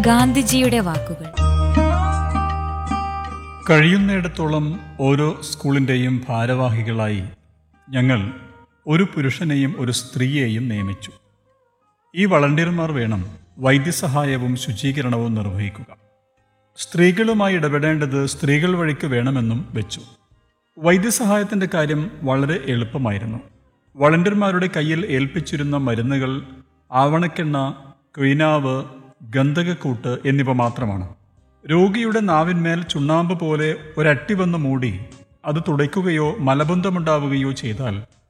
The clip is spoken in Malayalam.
ഗാന്ധിജിയുടെ വാക്കുകൾ കഴിയുന്നിടത്തോളം ഓരോ സ്കൂളിൻ്റെയും ഭാരവാഹികളായി ഞങ്ങൾ ഒരു പുരുഷനെയും ഒരു സ്ത്രീയെയും നിയമിച്ചു ഈ വളണ്ടിയർമാർ വേണം വൈദ്യസഹായവും ശുചീകരണവും നിർവഹിക്കുക സ്ത്രീകളുമായി ഇടപെടേണ്ടത് സ്ത്രീകൾ വഴിക്ക് വേണമെന്നും വെച്ചു വൈദ്യസഹായത്തിൻ്റെ കാര്യം വളരെ എളുപ്പമായിരുന്നു വളണ്ടിയർമാരുടെ കയ്യിൽ ഏൽപ്പിച്ചിരുന്ന മരുന്നുകൾ ആവണക്കെണ്ണ ക്വീനാവ് ഗന്ധകക്കൂട്ട് എന്നിവ മാത്രമാണ് രോഗിയുടെ നാവിന്മേൽ ചുണ്ണാമ്പ് പോലെ ഒരട്ടി വന്ന് മൂടി അത് തുടയ്ക്കുകയോ മലബന്ധമുണ്ടാവുകയോ ചെയ്താൽ